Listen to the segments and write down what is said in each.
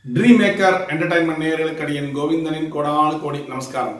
dream maker entertainment நேயர்களுக்கு அடியன் கோவிந்தனின் கோடானு கோடி நமஸ்காரம்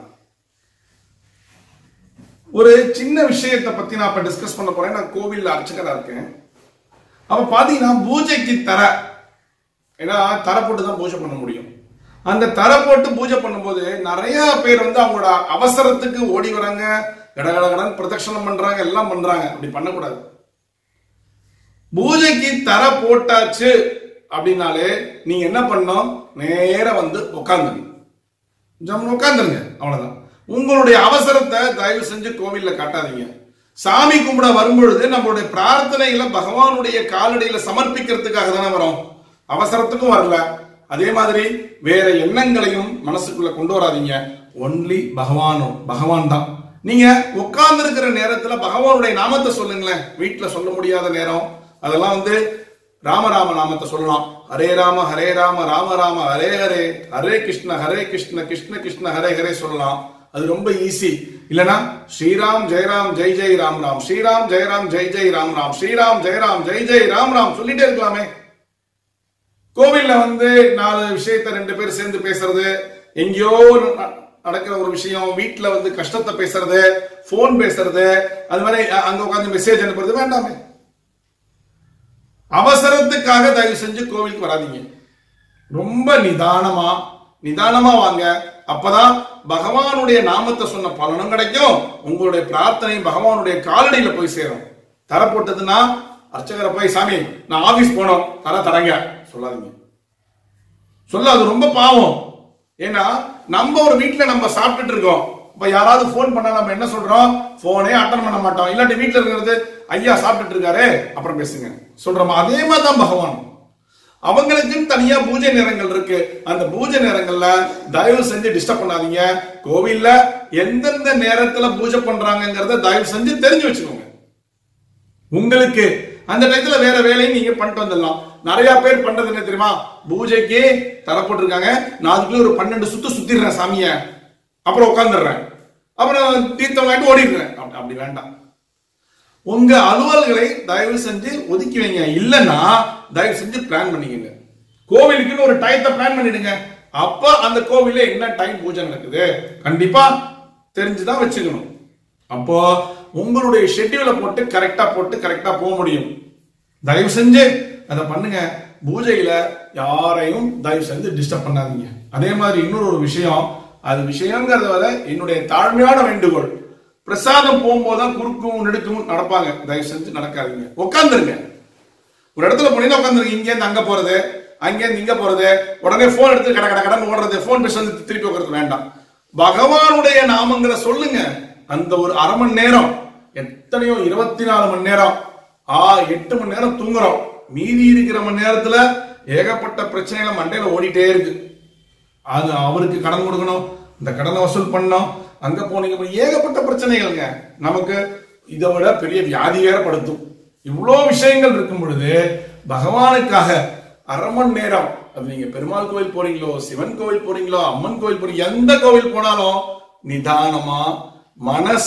ஒரு சின்ன விஷயத்தை பத்தி நான் இப்ப டிஸ்கஸ் பண்ண போறேன் நான் கோவில்ல அர்ச்சகரா இருக்கேன் அப்ப பாத்தீங்கன்னா பூஜைக்கு தர ஏன்னா தர போட்டு தான் பூஜை பண்ண முடியும் அந்த தர போட்டு பூஜை பண்ணும்போது நிறைய பேர் வந்து அவங்களோட அவசரத்துக்கு ஓடி வராங்க கடகடகடன் பிரதட்சணம் பண்றாங்க எல்லாம் பண்றாங்க அப்படி பண்ணக்கூடாது பூஜைக்கு தர போட்டாச்சு அப்படின்னாலே நீங்க என்ன பண்ணணும் நேரா வந்து உட்காந்துருங்க ஜம்னு உட்காந்துருங்க அவ்வளவுதான் உங்களுடைய அவசரத்தை தயவு செஞ்சு கோவில்ல காட்டாதீங்க சாமி கும்பிட வரும்பொழுது நம்மளுடைய பிரார்த்தனைகளை பகவானுடைய காலடியில சமர்ப்பிக்கிறதுக்காக தானே வரோம் அவசரத்துக்கும் வரல அதே மாதிரி வேற எண்ணங்களையும் மனசுக்குள்ள கொண்டு வராதீங்க ஒன்லி பகவானும் பகவான் தான் நீங்க உட்கார்ந்து இருக்கிற நேரத்துல பகவானுடைய நாமத்தை சொல்லுங்களேன் வீட்டுல சொல்ல முடியாத நேரம் அதெல்லாம் வந்து ராமராம நாமத்தை சொல்லலாம் ஹரே ராம ஹரே ராம ராம ராம ஹரே ஹரே ஹரே கிருஷ்ண ஹரே கிருஷ்ண கிருஷ்ண கிருஷ்ண ஹரே ஹரே சொல்லலாம் அது ரொம்ப ஈஸி இல்லனா ஸ்ரீராம் ஜெயராம் ஜெய் ஜெய் ராம் ராம் ஸ்ரீராம் ஜெயராம் ஜெய் ஜெய் ராம் ராம் ஸ்ரீராம் ஜெயராம் ஜெய் ஜெய் ராம் ராம் சொல்லிட்டே இருக்கலாமே கோவில்ல வந்து நாலு விஷயத்த ரெண்டு பேர் சேர்ந்து பேசுறது எங்கேயோ ந- நடக்கிற ஒரு விஷயம் வீட்ல வந்து கஷ்டத்தை பேசுறது போன் பேசுறது அது மாதிரி அ- அங்க உட்காந்து மெசேஜ் அனுப்புறது வேண்டாமே அவசரத்துக்காக தயவு செஞ்சு கோவிலுக்கு வராதீங்க ரொம்ப நிதானமா நிதானமா வாங்க அப்பதான் பகவானுடைய நாமத்தை சொன்ன பலனும் கிடைக்கும் உங்களுடைய பிரார்த்தனை பகவானுடைய காலடியில போய் சேரும் தர போட்டதுன்னா அர்ச்சகரை போய் சாமி நான் ஆபீஸ் போனோம் தர தரங்க சொல்லாதீங்க சொல்ல அது ரொம்ப பாவம் ஏன்னா நம்ம ஒரு வீட்ல நம்ம சாப்பிட்டுட்டு இருக்கோம் இப்ப யாராவது ஃபோன் பண்ணா நம்ம என்ன சொல்றோம் போனே அட்டன் பண்ண மாட்டோம் இல்லாட்டி வீட்ல இருக்கிறது ஐயா சாப்பிட்டுட்டு இருக்காரு அப்புறம் பேசுங்க சொல்றோமா அதே மாதிரி தான் பகவான் அவங்களுக்குன்னு தனியா பூஜை நேரங்கள் இருக்கு அந்த பூஜை நேரங்கள்ல தயவு செஞ்சு டிஸ்டர்ப் பண்ணாதீங்க கோவில்ல எந்தெந்த நேரத்துல பூஜை பண்றாங்கங்கறத தயவு செஞ்சு தெரிஞ்சு வச்சுக்கோங்க உங்களுக்கு அந்த டயத்துல வேற வேலையும் நீங்க பண்ணிட்டு வந்துடலாம் நிறைய பேர் பண்றது என்ன தெரியுமா பூஜைக்கு தர போட்டிருக்காங்க நான் அதுக்குள்ள ஒரு பன்னெண்டு சுத்து சுத்திடுறேன் சாமிய அப்புறம் உட்காந்துடுறேன் அப்புறம் தீர்த்தம் வாங்கிட்டு ஓடிடுறேன் அப்படி- அப்படி வேண்டாம் உங்க அலுவல்களை தயவு செஞ்சு ஒதுக்கி வைங்க இல்லைன்னா தயவு செஞ்சு பிளான் பண்ணிக்கங்க கோவிலுக்குன்னு ஒரு டயத்தை பிளான் பண்ணிடுங்க அப்ப அந்த கோவில்ல என்ன டைம் பூஜை நடக்குது கண்டிப்பா தெரிஞ்சுதான் வச்சுக்கணும் அப்போ உங்களுடைய ஷெட்யூலை போட்டு கரெக்டா போட்டு கரெக்டா போக முடியும் தயவு செஞ்சு அதை பண்ணுங்க பூஜையில யாரையும் தயவு செஞ்சு டிஸ்டர்ப் பண்ணாதீங்க அதே மாதிரி இன்னொரு ஒரு விஷயம் அது விஷயங்கிறத விட என்னுடைய தாழ்மையான வேண்டுகோள் பிரசாதம் போகும்போது தான் குறுக்கும் நெடுக்கும் நடப்பாங்க தயவு செஞ்சு நடக்காதீங்க உட்காந்துருங்க ஒரு இடத்துல போனீங்கன்னா உட்காந்துருங்க இங்க இருந்து அங்க போறது அங்க இருந்து இங்க போறது உடனே போன் எடுத்து கட கட கடன் ஓடுறது போன் பேச வந்து திருப்பி உட்கார்றது வேண்டாம் பகவானுடைய நாமங்களை சொல்லுங்க அந்த ஒரு அரை மணி நேரம் எத்தனையோ இருபத்தி நாலு மணி நேரம் ஆ எட்டு மணி நேரம் தூங்குறோம் மீதி இருக்கிற மணி நேரத்துல ஏகப்பட்ட பிரச்சனைகளை மண்டையில ஓடிட்டே இருக்கு அது அவருக்கு கடன் கொடுக்கணும் இந்த கடனை வசூல் பண்ணணும் அங்க போனீங்க போய் ஏகப்பட்ட பிரச்சனைகள்ங்க நமக்கு இதை விட பெரிய வியாதி வேற படுத்தும் இவ்வளோ விஷயங்கள் இருக்கும் பொழுது பகவானுக்காக அரை மணி நேரம் அது நீங்க பெருமாள் கோவில் போறீங்களோ சிவன் கோவில் போறீங்களோ அம்மன் கோவில் போறீங்க எந்த கோவில் போனாலும் நிதானமா மனச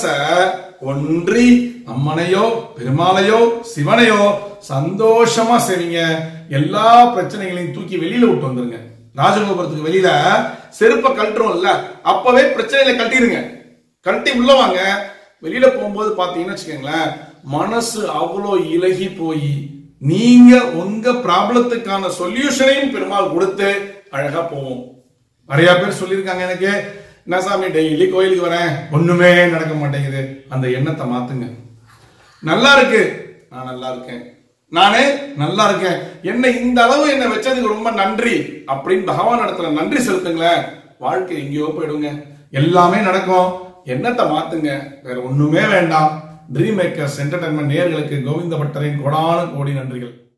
ஒன்றி அம்மனையோ பெருமாளையோ சிவனையோ சந்தோஷமா செய்வீங்க எல்லா பிரச்சனைகளையும் தூக்கி வெளியில விட்டு வந்துருங்க ராஜகோபுரத்துக்கு வெளியில செருப்பை கழட்டுறோம்ல அப்பவே பிரச்சனையில கழட்டிடுங்க கழட்டி உள்ள வாங்க வெளியில போகும்போது பாத்தீங்கன்னு வச்சுக்கோங்களேன் மனசு அவ்வளோ இலகி போய் நீங்க உங்க ப்ராப்ளத்துக்கான சொல்யூஷனையும் பெருமாள் கொடுத்து அழகா போவோம் நிறைய பேர் சொல்லியிருக்காங்க எனக்கு என்ன சாமி டெய்லி கோயிலுக்கு வரேன் ஒண்ணுமே நடக்க மாட்டேங்குது அந்த எண்ணத்தை மாத்துங்க நல்லா இருக்கு நான் நல்லா இருக்கேன் நானே நல்லா இருக்கேன் என்ன இந்த அளவு என்ன வச்சதுக்கு ரொம்ப நன்றி அப்படின்னு பகவான் இடத்துல நன்றி செலுத்துங்களேன் வாழ்க்கை எங்கேயோ போயிடுங்க எல்லாமே நடக்கும் எண்ணத்தை மாத்துங்க வேற ஒண்ணுமே வேண்டாம் ட்ரீம் மேக்கர்ஸ் என்டர்டைன்மெண்ட் நேயர்களுக்கு கோவிந்த பட்டரின் கோடான கோடி நன்றிகள்